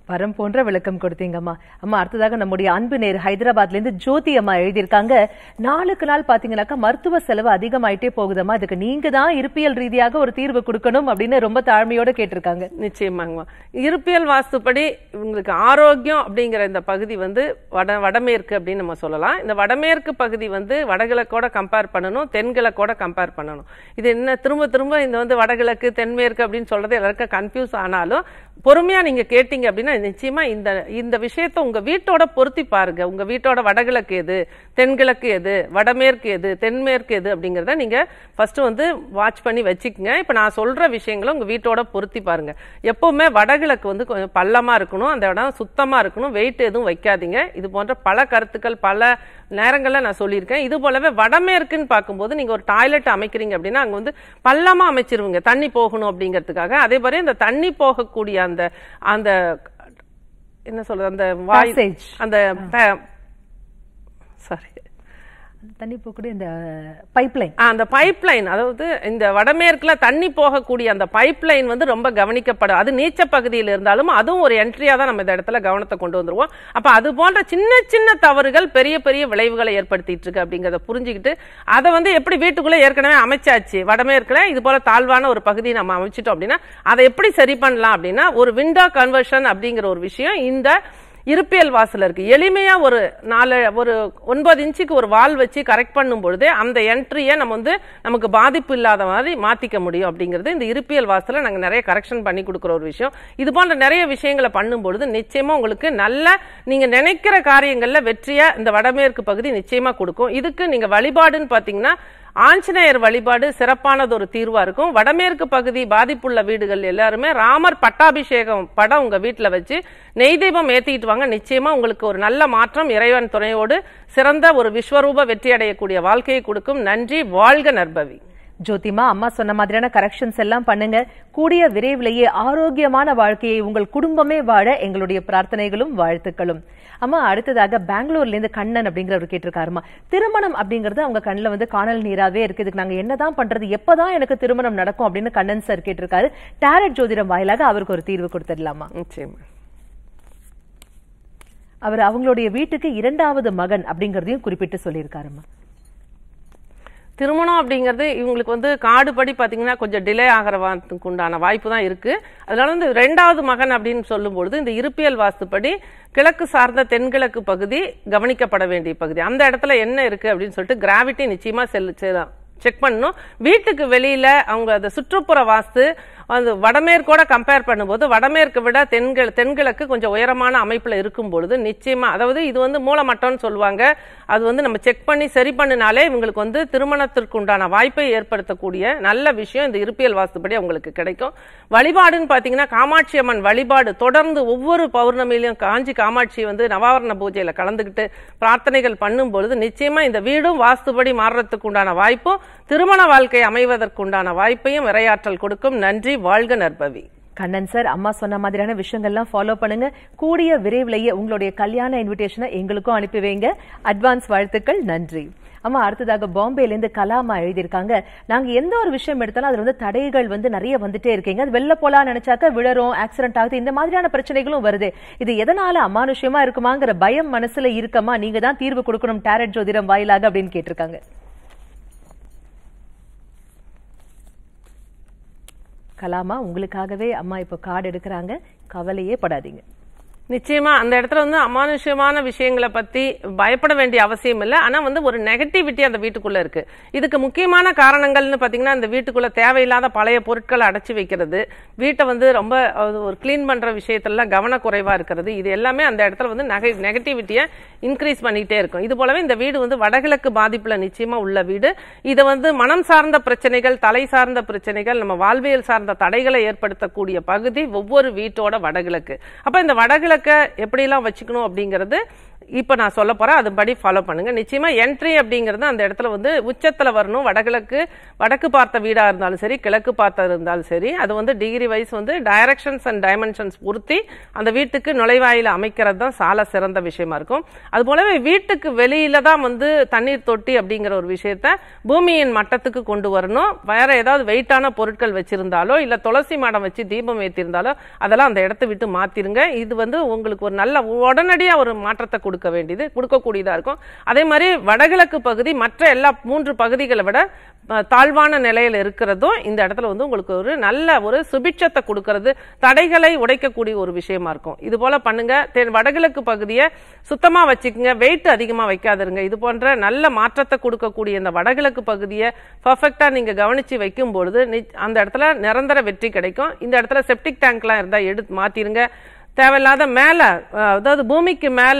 வரம் போன்ற விளக்கம் கொடுத்தீங்கம்மா அம்மா அடுத்ததாக நம்முடைய அன்பு நேர் ஹைதராபாத்ல இருந்து ஜோதி அம்மா எழுதியிருக்காங்க நாளுக்கு நாள் பாத்தீங்கன்னாக்கா மருத்துவ செலவு அதிகமாயிட்டே போகுதம்மா இதுக்கு நீங்க தான் இருப்பியல் ரீதியாக ஒரு தீர்வு கொடுக்கணும் அப்படின்னு ரொம்ப தாழ்மையோட கேட்டிருக்காங்க நிச்சயமாங்கம்மா இருப்பியல் வாஸ்துப்படி உங்களுக்கு ஆரோக்கியம் அப்படிங்கிற இந்த பகுதி வந்து வட வடமேற்கு அப்படின்னு நம்ம சொல்லலாம் இந்த வடமேற்கு பகுதி வந்து வடகிழக்கோட கம்பேர் பண்ணணும் தென்கிழக்கோட கம்பேர் பண்ணணும் இது என்ன திரும்ப திரும்ப இந்த வந்து வடகிழக்கு தென்மேற்கு அப்படின்னு சொல்றது எல்லாருக்கும் கன்ஃபியூஸ் ஆனாலும் பொறுமையா நீங்க கேட்டீங்க அப்படின்னா நிச்சயமா இந்த இந்த விஷயத்தை உங்க வீட்டோட பொருத்தி பாருங்க உங்க வீட்டோட வடகிழக்கு எது தென்கிழக்கு எது வடமேற்கு எது தென்மேற்கு எது அப்படிங்கறத நீங்க ஃபர்ஸ்ட் வந்து வாட்ச் பண்ணி வச்சுக்கோங்க இப்ப நான் சொல்ற விஷயங்களை உங்க வீட்டோட பொருத்தி பாருங்க எப்பவுமே வடகிழக்கு வந்து கொஞ்சம் பள்ளமா இருக்கணும் அந்த இடம் சுத்தமா இருக்கணும் வெயிட் எதுவும் வைக்காதீங்க இது போன்ற பல கருத்துக்கள் பல நேரங்கள்ல நான் சொல்லியிருக்கேன் இது போலவே வடமேற்குன்னு பார்க்கும்போது நீங்க ஒரு டாய்லெட் அமைக்கிறீங்க அப்படின்னா அங்க வந்து பள்ளமா அமைச்சிருவீங்க தண்ணி போகணும் அப்படிங்கிறதுக்காக அதே மாதிரி இந்த தண்ணி போகக்கூடிய அந்த அந்த என்ன சொல்றது அந்த வாய் Passage. அந்த சாரி தண்ணி போகக்கூடிய இந்த பைப்லைன் அந்த பைப்லைன் அதாவது இந்த வடமேற்குல தண்ணி போகக்கூடிய அந்த பைப்லைன் வந்து ரொம்ப கவனிக்கப்படும் அது நீச்ச பகுதியில் இருந்தாலும் அதுவும் ஒரு என்ட்ரியா தான் நம்ம இந்த இடத்துல கவனத்தை கொண்டு வந்துருவோம் அப்ப அது போன்ற சின்ன சின்ன தவறுகள் பெரிய பெரிய விளைவுகளை ஏற்படுத்திட்டு இருக்கு அப்படிங்கறத புரிஞ்சுக்கிட்டு அதை வந்து எப்படி வீட்டுக்குள்ள ஏற்கனவே அமைச்சாச்சு வடமேற்குல இது போல தாழ்வான ஒரு பகுதியை நம்ம அமைச்சிட்டோம் அப்படின்னா அதை எப்படி சரி பண்ணலாம் அப்படின்னா ஒரு விண்டோ கன்வர்ஷன் அப்படிங்கிற ஒரு விஷயம் இந்த இருப்பியல் வாசல் இருக்கு எளிமையா ஒரு நாலு ஒரு ஒன்பது இன்ச்சுக்கு ஒரு வால் வச்சு கரெக்ட் பண்ணும் பொழுதே அந்த என்ட்ரியை நம்ம வந்து நமக்கு பாதிப்பு இல்லாத மாதிரி மாத்திக்க முடியும் அப்படிங்கிறது இந்த இருப்பியல் வாசல நாங்க நிறைய கரெக்ஷன் பண்ணி கொடுக்குற ஒரு விஷயம் இது போன்ற நிறைய விஷயங்களை பண்ணும் பொழுது நிச்சயமா உங்களுக்கு நல்ல நீங்க நினைக்கிற காரியங்கள்ல வெற்றியா இந்த வடமேற்கு பகுதி நிச்சயமா கொடுக்கும் இதுக்கு நீங்க வழிபாடுன்னு பாத்தீங்கன்னா ஆஞ்சநேயர் வழிபாடு சிறப்பானது ஒரு தீர்வா இருக்கும் வடமேற்கு பகுதி பாதிப்புள்ள வீடுகள் எல்லாருமே ராமர் பட்டாபிஷேகம் படம் உங்க வீட்டுல வச்சு நெய் தீபம் ஏத்திட்டு வாங்க நிச்சயமா உங்களுக்கு ஒரு நல்ல மாற்றம் இறைவன் துணையோடு சிறந்த ஒரு விஸ்வரூப வெற்றி அடையக்கூடிய வாழ்க்கையை கொடுக்கும் நன்றி வாழ்க நற்பவி ஜோதிமா அம்மா சொன்ன மாதிரியான கரெக்ஷன்ஸ் எல்லாம் பண்ணுங்க கூடிய விரைவிலேயே ஆரோக்கியமான வாழ்க்கையை உங்கள் குடும்பமே வாழ எங்களுடைய பிரார்த்தனைகளும் வாழ்த்துக்களும் அம்மா அடுத்ததாக பெங்களூர்ல இருந்து கண்ணன் அப்படிங்கிறவர் கேட்டிருக்காருமா திருமணம் அப்படிங்கிறது அவங்க கண்ணுல வந்து காணல் நீராவே இருக்கு இதுக்கு நாங்க என்னதான் பண்றது எப்பதான் எனக்கு திருமணம் நடக்கும் அப்படின்னு கண்ணன் சார் கேட்டிருக்காரு டேரட் ஜோதிடம் வாயிலாக அவருக்கு ஒரு தீர்வு கொடுத்துடலாமா நிச்சயமா அவர் அவங்களுடைய வீட்டுக்கு இரண்டாவது மகன் அப்படிங்கறதையும் குறிப்பிட்டு சொல்லியிருக்காருமா திருமணம் அப்படிங்கிறது இவங்களுக்கு வந்து காடுபடி பார்த்தீங்கன்னா கொஞ்சம் டிலே ஆகிறதுக்கு உண்டான வாய்ப்பு தான் இருக்கு அதனால வந்து ரெண்டாவது மகன் அப்படின்னு சொல்லும்பொழுது இந்த இருப்பியல் வாஸ்துப்படி கிழக்கு சார்ந்த தென்கிழக்கு பகுதி கவனிக்கப்பட வேண்டிய பகுதி அந்த இடத்துல என்ன இருக்கு அப்படின்னு சொல்லிட்டு கிராவிட்டி நிச்சயமா செல் செக் பண்ணணும் வீட்டுக்கு வெளியில அவங்க அந்த சுற்றுப்புற வாஸ்து அந்த வடமேற்கோட கம்பேர் பண்ணும்போது வடமேற்கு விட தென்கிழ தென்கிழக்கு கொஞ்சம் உயரமான அமைப்புல இருக்கும் பொழுது நிச்சயமா அதாவது இது வந்து மூலமட்டம்னு சொல்லுவாங்க அது வந்து நம்ம செக் பண்ணி சரி பண்ணினாலே இவங்களுக்கு வந்து திருமணத்திற்கு உண்டான வாய்ப்பை ஏற்படுத்தக்கூடிய நல்ல விஷயம் இந்த இருப்பியல் வாஸ்துப்படி அவங்களுக்கு கிடைக்கும் வழிபாடுன்னு பாத்தீங்கன்னா காமாட்சி அம்மன் வழிபாடு தொடர்ந்து ஒவ்வொரு பௌர்ணமியிலும் காஞ்சி காமாட்சி வந்து நவாவரண பூஜையில கலந்துக்கிட்டு பிரார்த்தனைகள் பண்ணும் பொழுது நிச்சயமா இந்த வீடும் வாஸ்துபடி மாறுறதுக்கு உண்டான வாய்ப்பும் திருமண வாழ்க்கை அமைவதற்குண்டான வாய்ப்பையும் இரையாற்றல் கொடுக்கும் நன்றி வாழ்க நற்பவி கண்ணன் சார் அம்மா சொன்ன மாதிரியான விஷயங்கள்லாம் ஃபாலோ பண்ணுங்க கூடிய விரைவிலேயே உங்களுடைய கல்யாண இன்விடேஷனை எங்களுக்கும் அனுப்பி வைங்க அட்வான்ஸ் வாழ்த்துக்கள் நன்றி அம்மா அடுத்ததாக பாம்பேல இருந்து கலாமா எழுதியிருக்காங்க நாங்க எந்த ஒரு விஷயம் எடுத்தாலும் அதுல வந்து தடைகள் வந்து நிறைய வந்துட்டே இருக்கீங்க அது வெளில போலாம் நினைச்சாக்க விழறோம் ஆக்சிடென்ட் ஆகுது இந்த மாதிரியான பிரச்சனைகளும் வருது இது எதனால அமானுஷ்யமா இருக்குமாங்கிற பயம் மனசுல இருக்கமா நீங்க தான் தீர்வு கொடுக்கணும் டேரட் ஜோதிடம் வாயிலாக அப்படின்னு கேட்டிருக்காங்க கலாமா உங்களுக்காகவே அம்மா இப்போ கார்டு எடுக்கிறாங்க கவலையே படாதீங்க நிச்சயமா அந்த இடத்துல வந்து அமானுஷ்யமான விஷயங்களை பத்தி பயப்பட வேண்டிய அவசியம் இல்லை ஆனா வந்து ஒரு நெகட்டிவிட்டி அந்த வீட்டுக்குள்ள இருக்கு இதுக்கு முக்கியமான காரணங்கள்னு பாத்தீங்கன்னா அந்த வீட்டுக்குள்ள தேவையில்லாத பழைய பொருட்களை அடைச்சு வைக்கிறது வீட்டை வந்து ரொம்ப அது ஒரு க்ளீன் பண்ற விஷயத்துல கவனக்குறைவா இருக்கிறது இது எல்லாமே அந்த இடத்துல வந்து நெகட்டிவிட்டியை இன்க்ரீஸ் பண்ணிட்டே இருக்கும் இது போலவே இந்த வீடு வந்து வடகிழக்கு பாதிப்புல நிச்சயமா உள்ள வீடு இதை வந்து மனம் சார்ந்த பிரச்சனைகள் தலை சார்ந்த பிரச்சனைகள் நம்ம வாழ்வியல் சார்ந்த தடைகளை ஏற்படுத்தக்கூடிய பகுதி ஒவ்வொரு வீட்டோட வடகிழக்கு அப்ப இந்த வடகிழக்க எப்படிலாம் வச்சுக்கணும் அப்படிங்கிறது இப்போ நான் சொல்ல போறேன் அதுபடி ஃபாலோ பண்ணுங்க நிச்சயமா என்ட்ரி அப்படிங்கிறது அந்த இடத்துல வந்து உச்சத்துல வரணும் வடகிழக்கு வடக்கு பார்த்த வீடா இருந்தாலும் சரி கிழக்கு பார்த்த இருந்தாலும் சரி அது வந்து டிகிரி வைஸ் வந்து டைரக்ஷன்ஸ் அண்ட் டைமென்ஷன்ஸ் பொருத்தி அந்த வீட்டுக்கு நுழைவாயில அமைக்கிறது தான் சால சிறந்த விஷயமா இருக்கும் அது போலவே வீட்டுக்கு வெளியில தான் வந்து தண்ணீர் தொட்டி அப்படிங்கிற ஒரு விஷயத்த பூமியின் மட்டத்துக்கு கொண்டு வரணும் வேற ஏதாவது வெயிட்டான பொருட்கள் வச்சிருந்தாலோ இல்ல துளசி மாடம் வச்சு தீபம் ஏத்திருந்தாலோ அதெல்லாம் அந்த இடத்த விட்டு மாத்திருங்க இது வந்து உங்களுக்கு ஒரு நல்ல உடனடியா ஒரு மாற்றத்தை கொடுக்க வேண்டியது கொடுக்கக்கூடியதா இருக்கும் அதே மாதிரி வடகிழக்கு பகுதி மற்ற எல்லா மூன்று பகுதிகளை விட அஹ், தாழ்வான நிலையில இருக்கிறதும் இந்த இடத்துல வந்து உங்களுக்கு ஒரு நல்ல ஒரு சுபிட்சத்தை கொடுக்கறது தடைகளை உடைக்கக்கூடிய ஒரு விஷயமா இருக்கும் இது போல பண்ணுங்க தென் வடகிழக்கு பகுதியை சுத்தமா வச்சுக்கோங்க வெயிட் அதிகமா வைக்காதிருங்க இது போன்ற நல்ல மாற்றத்தை கொடுக்கக்கூடிய இந்த வடகிழக்கு பகுதியை பர்ஃபெக்டா நீங்க கவனிச்சு வைக்கும் பொழுது நி- அந்த இடத்துல நிரந்தர வெற்றி கிடைக்கும் இந்த இடத்துல செப்டிக் டேங்க்லாம் இருந்தா எடுத்து மாத்திருங்க தேவையில்லாத மேல அஹ், அதாவது பூமிக்கு மேல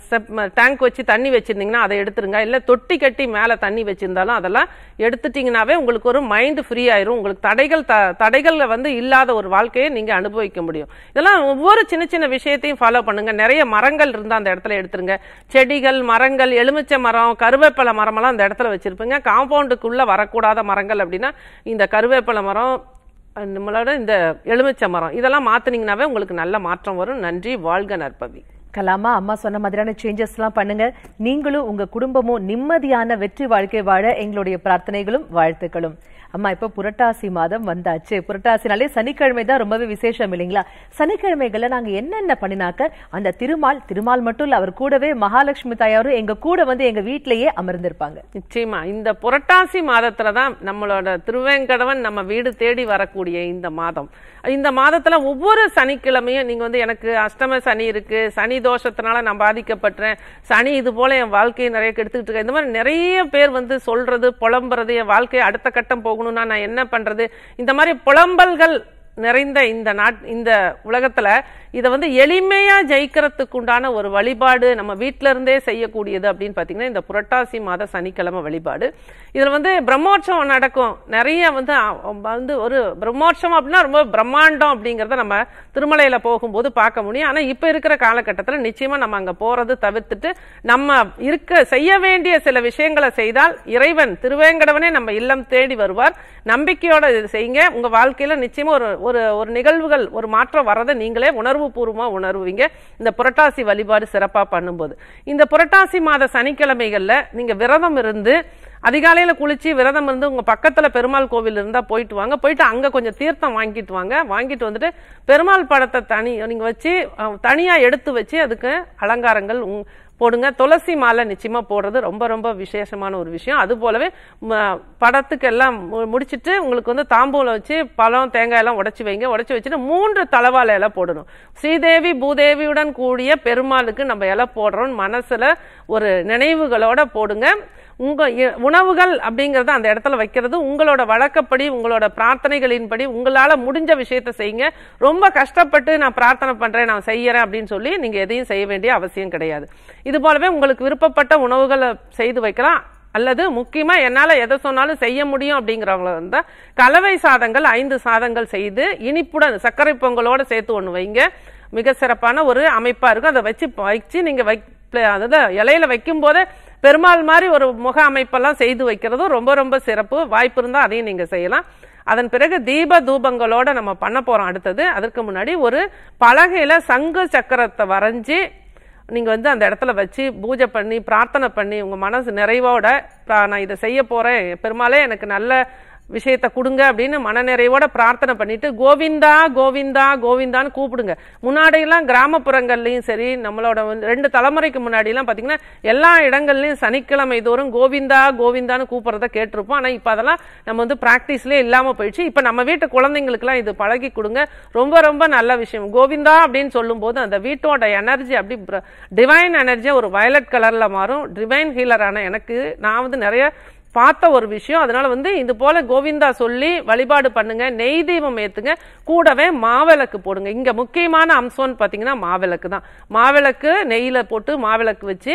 டேங்க் வச்சு தண்ணி வச்சிருந்தீங்கன்னா அதை எடுத்துருங்க இல்ல தொட்டி கட்டி மேல தண்ணி வச்சிருந்தாலும் அதெல்லாம் எடுத்துட்டீங்கன்னாவே உங்களுக்கு ஒரு மைண்ட் ஃப்ரீ ஆயிரும் உங்களுக்கு தடைகள் த- தடைகள்ல வந்து இல்லாத ஒரு வாழ்க்கையை நீங்க அனுபவிக்க முடியும் இதெல்லாம் ஒவ்வொரு சின்ன சின்ன விஷயத்தையும் ஃபாலோ பண்ணுங்க நிறைய மரங்கள் இருந்தா அந்த இடத்துல எடுத்துருங்க செடிகள் மரங்கள் எலுமிச்சை மரம் கருவேப்பிலை மரமெல்லாம் அந்த இடத்துல வச்சிருப்பீங்க காம்பவுண்டுக்குள்ள வரக்கூடாத மரங்கள் அப்படின்னா இந்த கருவேப்பிலை மரம் அஹ் நம்மளோட இந்த எலுமிச்சை மரம் இதெல்லாம் மாத்துனீங்கன்னாவே உங்களுக்கு நல்ல மாற்றம் வரும் நன்றி வாழ்க நற்பவி கலாமா அம்மா சொன்ன மாதிரியான சேஞ்சஸ் எல்லாம் பண்ணுங்க நீங்களும் உங்க குடும்பமும் நிம்மதியான வெற்றி வாழ்க்கை வாழ எங்களுடைய பிரார்த்தனைகளும் வாழ்த்துக்களும் அம்மா இப்ப புரட்டாசி மாதம் வந்தாச்சு புரட்டாசினாலே சனிக்கிழமை தான் ரொம்பவே விசேஷம் இல்லைங்களா சனிக்கிழமைகள்ல நாங்க என்னென்ன பண்ணினாக்க அந்த திருமால் திருமால் மட்டும் இல்ல அவர் கூடவே மகாலட்சுமி தாயாரும் எங்க கூட வந்து எங்க வீட்டிலேயே அமர்ந்திருப்பாங்க நிச்சயமா இந்த புரட்டாசி மாதத்துல தான் நம்மளோட திருவேங்கடவன் நம்ம வீடு தேடி வரக்கூடிய இந்த மாதம் இந்த மாதத்துல ஒவ்வொரு சனிக்கிழமையும் நீங்க வந்து எனக்கு அஷ்டம சனி இருக்கு சனி தோஷத்தினால நான் பாதிக்கப்பட்டேன் சனி இது போல என் வாழ்க்கையை நிறைய கெடுத்துக்கிட்டு இருக்கேன் இந்த மாதிரி நிறைய பேர் வந்து சொல்றது புலம்புறது என் வாழ்க்கையை அடுத்த கட்டம் போகணும்னா நான் என்ன பண்றது இந்த மாதிரி புலம்பல்கள் நிறைந்த இந்த நாட் இந்த உலகத்துல இதை வந்து எளிமையா ஜெயிக்கிறதுக்கு உண்டான ஒரு வழிபாடு நம்ம வீட்ல இருந்தே செய்யக்கூடியது அப்படின்னு பாத்தீங்கன்னா இந்த புரட்டாசி மாத சனிக்கிழமை வழிபாடு இதுல வந்து பிரம்மோற்சவம் நடக்கும் நிறைய வந்து அ- வந்து ஒரு பிரம்மோற்சவம் அப்படின்னா ரொம்ப பிரம்மாண்டம் அப்படிங்கறத நம்ம திருமலையில போகும்போது பார்க்க முடியும் ஆனா இப்ப இருக்கிற காலகட்டத்துல நிச்சயமா நம்ம அங்க போறது தவிர்த்துட்டு நம்ம இருக்க செய்ய வேண்டிய சில விஷயங்களை செய்தால் இறைவன் திருவேங்கடவனே நம்ம இல்லம் தேடி வருவார் நம்பிக்கையோட இது செய்யுங்க உங்க வாழ்க்கையில நிச்சயமா ஒரு ஒரு ஒரு நிகழ்வுகள் ஒரு மாற்றம் வரதை நீங்களே உணர்வு பூர்வமா உணர்வீங்க இந்த புரட்டாசி வழிபாடு சிறப்பா பண்ணும்போது இந்த புரட்டாசி மாத சனிக்கிழமைகள்ல நீங்க விரதம் இருந்து அதிகாலையில குளிச்சு விரதம் இருந்து உங்க பக்கத்துல பெருமாள் கோவில் இருந்தா போயிட்டு வாங்க போயிட்டு அங்க கொஞ்சம் தீர்த்தம் வாங்கிட்டு வாங்க வாங்கிட்டு வந்துட்டு பெருமாள் படத்தை தனி நீங்க வச்சு அஹ், தனியா எடுத்து வச்சு அதுக்கு அலங்காரங்கள் உங்- போடுங்க துளசி மாலை நிச்சயமா போடுறது ரொம்ப ரொம்ப விசேஷமான ஒரு விஷயம் அது போலவே ம, படத்துக்கு எல்லாம் மு- முடிச்சிட்டு உங்களுக்கு வந்து தாம்பூலம் வச்சு பழம் தேங்காய் எல்லாம் உடைச்சு வைங்க உடைச்சு வச்சுட்டு மூன்று தலவாழை இலை போடணும் ஸ்ரீதேவி பூதேவியுடன் கூடிய பெருமாளுக்கு நம்ம இலை போடுறோம் மனசுல ஒரு நினைவுகளோட போடுங்க உங்க இ- உணவுகள் அப்படிங்கறத அந்த இடத்துல வைக்கிறது உங்களோட வழக்கப்படி உங்களோட பிரார்த்தனைகளின்படி உங்களால முடிஞ்ச விஷயத்தை செய்யுங்க ரொம்ப கஷ்டப்பட்டு நான் பிரார்த்தனை பண்றேன் நான் செய்யறேன் அப்படின்னு சொல்லி நீங்க எதையும் செய்ய வேண்டிய அவசியம் கிடையாது இது போலவே உங்களுக்கு விருப்பப்பட்ட உணவுகளை செய்து வைக்கலாம் அல்லது முக்கியமா என்னால எதை சொன்னாலும் செய்ய முடியும் அப்படிங்கிறவங்கள இருந்தா கலவை சாதங்கள் ஐந்து சாதங்கள் செய்து இனிப்புடன் சர்க்கரை பொங்கலோட சேர்த்து ஒண்ணு வைங்க மிக சிறப்பான ஒரு அமைப்பா இருக்கும் அதை வச்சு வச்சு நீங்க வை அதாவது இலையில வைக்கும் போதே பெருமாள் மாதிரி ஒரு முக அமைப்பெல்லாம் செய்து வைக்கிறதும் ரொம்ப ரொம்ப சிறப்பு வாய்ப்பு இருந்தா அதையும் நீங்க செய்யலாம் அதன் பிறகு தீப தூபங்களோட நம்ம பண்ண போறோம் அடுத்தது அதற்கு முன்னாடி ஒரு பலகையில சங்கு சக்கரத்தை வரைஞ்சி நீங்க வந்து அந்த இடத்துல வச்சு பூஜை பண்ணி பிரார்த்தனை பண்ணி உங்க மனசு நிறைவோட "பா, நான் இதை செய்ய போறேன் பெருமாளே எனக்கு நல்ல விஷயத்தை கொடுங்க அப்படின்னு மனநிறைவோட பிரார்த்தனை பண்ணிட்டு கோவிந்தா கோவிந்தா கோவிந்தான்னு கூப்பிடுங்க முன்னாடியெல்லாம் கிராமப்புறங்கள்லயும் சரி நம்மளோட வந்து ரெண்டு தலைமுறைக்கு முன்னாடிலாம் பாத்தீங்கன்னா எல்லா இடங்கள்லயும் சனிக்கிழமை தோறும் கோவிந்தா கோவிந்தான்னு கூப்பிடுறத கேட்டிருப்போம் ஆனா இப்ப அதெல்லாம் நம்ம வந்து பிராக்டிஸ்லயே இல்லாம போயிடுச்சு இப்ப நம்ம வீட்டு குழந்தைங்களுக்குலாம் இது பழகி கொடுங்க ரொம்ப ரொம்ப நல்ல விஷயம் கோவிந்தா அப்படின்னு சொல்லும்போது அந்த வீட்டோட எனர்ஜி அப்படி டிவைன் எனர்ஜி ஒரு வயலட் கலர்ல மாறும் டிவைன் ஹீலரான எனக்கு நான் வந்து நிறைய பார்த்த ஒரு விஷயம் அதனால வந்து இது போல கோவிந்தா சொல்லி வழிபாடு பண்ணுங்க நெய் தீபம் ஏத்துங்க கூடவே மாவிளக்கு போடுங்க இங்க முக்கியமான அம்சம்னு பாத்தீங்கன்னா மாவிளக்கு தான் மாவிளக்கு நெய்யில போட்டு மாவிளக்கு வச்சு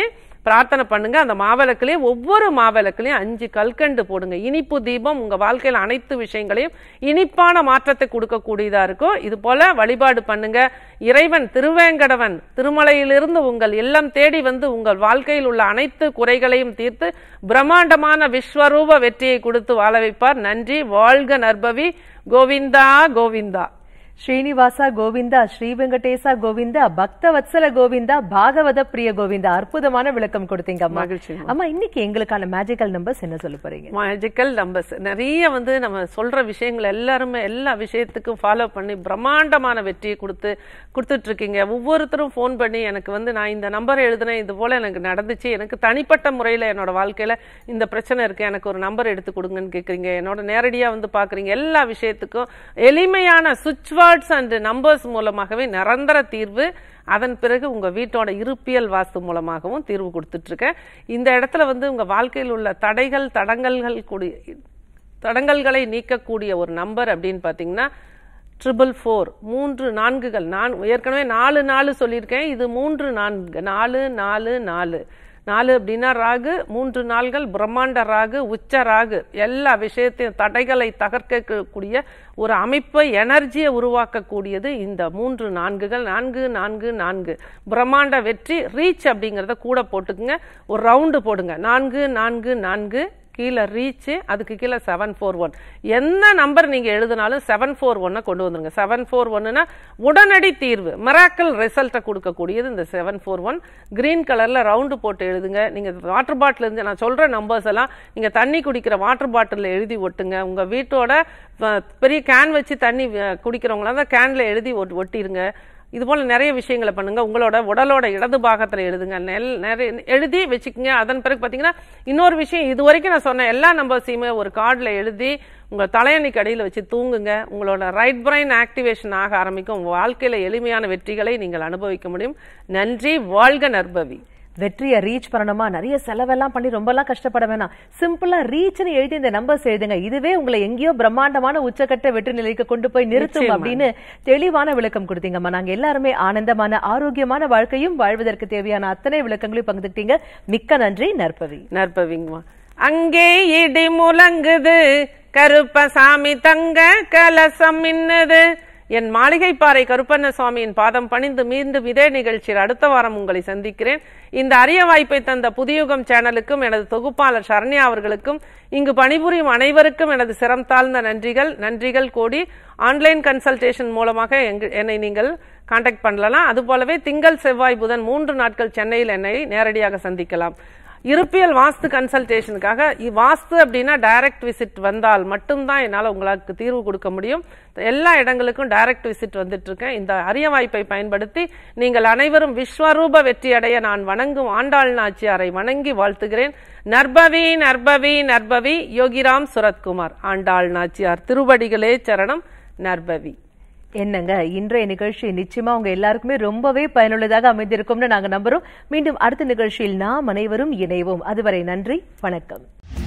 பிரார்த்தனை பண்ணுங்க அந்த மாவிளக்குலயும் ஒவ்வொரு மாவிளக்குலயும் அஞ்சு கல்கண்டு போடுங்க இனிப்பு தீபம் உங்க வாழ்க்கையில அனைத்து விஷயங்களையும் இனிப்பான மாற்றத்தை கொடுக்கக்கூடியதா இருக்கும் இது போல வழிபாடு பண்ணுங்க இறைவன் திருவேங்கடவன் திருமலையிலிருந்து உங்கள் இல்லம் தேடி வந்து உங்கள் வாழ்க்கையில் உள்ள அனைத்து குறைகளையும் தீர்த்து பிரம்மாண்டமான விஸ்வரூப வெற்றியை கொடுத்து வாழ வைப்பார் நன்றி வாழ்க நற்பவி கோவிந்தா கோவிந்தா ஸ்ரீனிவாசா கோவிந்தா ஸ்ரீ வெங்கடேசா கோவிந்தா பக்த வத்சல கோவிந்தா பாகவத பிரிய கோவிந்தா அற்புதமான விளக்கம் கொடுத்தீங்க அம்மா மகிழ்ச்சி அம்மா இன்னைக்கு எங்களுக்கான மேஜிக்கல் நம்பர்ஸ் என்ன சொல்ல போறீங்க மேஜிக்கல் நம்பர்ஸ் நிறைய வந்து நம்ம சொல்ற விஷயங்கள் எல்லாருமே எல்லா விஷயத்துக்கும் ஃபாலோ பண்ணி பிரம்மாண்டமான வெற்றியை கொடுத்து கொடுத்துட்டு இருக்கீங்க ஒவ்வொருத்தரும் ஃபோன் பண்ணி எனக்கு வந்து நான் இந்த நம்பர் எழுதினேன் இது போல எனக்கு நடந்துச்சு எனக்கு தனிப்பட்ட முறையில் என்னோட வாழ்க்கையில இந்த பிரச்சனை இருக்கு எனக்கு ஒரு நம்பர் எடுத்து கொடுங்கன்னு கேட்குறீங்க என்னோட நேரடியா வந்து பாக்குறீங்க எல்லா விஷயத்துக்கும் எளிமையான சுவிட்ச் வேர்ட்ஸ் அண்ட் நம்பர்ஸ் மூலமாகவே நிரந்தர தீர்வு அதன் பிறகு உங்க வீட்டோட இருப்பியல் வாஸ்து மூலமாகவும் தீர்வு கொடுத்துட்டு இருக்கேன் இந்த இடத்துல வந்து உங்க வாழ்க்கையில் உள்ள தடைகள் தடங்கல்கள் கூடிய தடங்கல்களை நீக்கக்கூடிய ஒரு நம்பர் அப்படின்னு பார்த்தீங்கன்னா ட்ரிபிள் ஃபோர் மூன்று நான்குகள் நான் ஏற்கனவே நாலு நாலு சொல்லியிருக்கேன் இது மூன்று நான்கு நாலு நாலு நாலு நாலு அப்படின்னா ராகு மூன்று நாள்கள் பிரம்மாண்ட ராகு உச்ச ராகு எல்லா விஷயத்தையும் தடைகளை தகர்க்கக்கூடிய ஒரு அமைப்பை எனர்ஜியை உருவாக்கக்கூடியது இந்த மூன்று நான்குகள் நான்கு நான்கு நான்கு பிரம்மாண்ட வெற்றி ரீச் அப்படிங்கிறத கூட போட்டுக்குங்க ஒரு ரவுண்டு போடுங்க நான்கு நான்கு நான்கு கீழே ரீச் அதுக்கு கீழே செவன் ஃபோர் ஒன் என்ன நம்பர் நீங்க எழுதினாலும் செவன் ஃபோர் ஒன்னை கொண்டு வந்துருங்க செவன் ஃபோர் ஒன்னுனா உடனடி தீர்வு மிராக்கல் ரிசல்ட்டை கொடுக்கக்கூடியது இந்த செவன் ஃபோர் ஒன் கிரீன் கலர்ல ரவுண்டு போட்டு எழுதுங்க நீங்க வாட்டர் பாட்டில் இருந்து நான் சொல்ற நம்பர்ஸ் எல்லாம் நீங்க தண்ணி குடிக்கிற வாட்டர் பாட்டில் எழுதி ஒட்டுங்க உங்க வீட்டோட அஹ், பெரிய கேன் வச்சு தண்ணி அஹ், குடிக்கிறவங்களா தான் கேன்ல எழுதி ஒட்- ஒட்டிருங்க இது போல நிறைய விஷயங்களை பண்ணுங்க உங்களோட உடலோட இடது பாகத்துல எழுதுங்க நெல் நிறைய எழுதி வச்சுக்கோங்க அதன் பிறகு பாத்தீங்கன்னா இன்னொரு விஷயம் இது வரைக்கும் நான் சொன்ன எல்லா நம்பர்ஸையுமே ஒரு கார்டுல எழுதி உங்க தலையணைக்கு அடியில் வச்சு தூங்குங்க உங்களோட ரைட் பிரைன் ஆக்டிவேஷன் ஆக ஆரம்பிக்கும் உங்க வாழ்க்கையில எளிமையான வெற்றிகளை நீங்கள் அனுபவிக்க முடியும் நன்றி வாழ்க நற்பவி வெற்றியை ரீச் பண்ணணுமா நிறைய செலவெல்லாம் பண்ணி ரொம்பலாம் கஷ்டப்பட வேணாம் சிம்பிளா ரீச்னு எழுதி இந்த நம்பர்ஸ் எழுதுங்க இதுவே உங்களை எங்கேயோ பிரம்மாண்டமான உச்சக்கட்ட வெற்றி நிலைக்கு கொண்டு போய் நிறுத்தும் நிச்சயமா. அப்படின்னு தெளிவான விளக்கம் கொடுத்தீங்கம்மா நாங்க எல்லாருமே ஆனந்தமான ஆரோக்கியமான வாழ்க்கையும் வாழ்வதற்கு தேவையான அத்தனை விளக்கங்களையும் பகிர்ந்துக்கிட்டீங்க மிக்க நன்றி நற்பவி நற்பவிங்கம்மா அங்கே இடி முழங்குது கருப்பசாமி தங்க கலசம் மின்னுது என் மாளிகைப்பாறை கருப்பண்ண சுவாமியின் பாதம் பணிந்து மீண்டும் இதே நிகழ்ச்சியில் அடுத்த வாரம் உங்களை சந்திக்கிறேன் இந்த அரிய வாய்ப்பை தந்த புதியுகம் சேனலுக்கும் எனது தொகுப்பாளர் சரண்யா அவர்களுக்கும் இங்கு பணிபுரியும் அனைவருக்கும் எனது சிரம் தாழ்ந்த நன்றிகள் நன்றிகள் கோடி ஆன்லைன் கன்சல்டேஷன் மூலமாக எங்க- என்னை நீங்கள் காண்டாக்ட் பண்ணலாம் அது போலவே திங்கள் செவ்வாய் புதன் மூன்று நாட்கள் சென்னையில் என்னை நேரடியாக சந்திக்கலாம் இருப்பியல் வாஸ்து கன்சல்டேஷனுக்காக இ- வாஸ்து அப்படின்னா டைரக்ட் விசிட் வந்தால் மட்டும்தான் என்னால் உங்களுக்கு தீர்வு கொடுக்க முடியும் எல்லா இடங்களுக்கும் டைரக்ட் விசிட் வந்துட்டு இருக்கேன் இந்த அரிய வாய்ப்பை பயன்படுத்தி நீங்கள் அனைவரும் விஸ்வரூப வெற்றி அடைய நான் வணங்கும் ஆண்டாள் நாச்சியாரை வணங்கி வாழ்த்துகிறேன் நற்பவி நற்பவி நற்பவி யோகிராம் சுரத்குமார் ஆண்டாள் நாச்சியார் திருவடிகளே சரணம் நற்பவி என்னங்க இன்றைய நிகழ்ச்சி நிச்சயமா உங்க எல்லாருக்குமே ரொம்பவே பயனுள்ளதாக அமைந்திருக்கும்னு நாங்க நம்புறோம் மீண்டும் அடுத்த நிகழ்ச்சியில் நாம் அனைவரும் இணைவோம் அதுவரை நன்றி வணக்கம்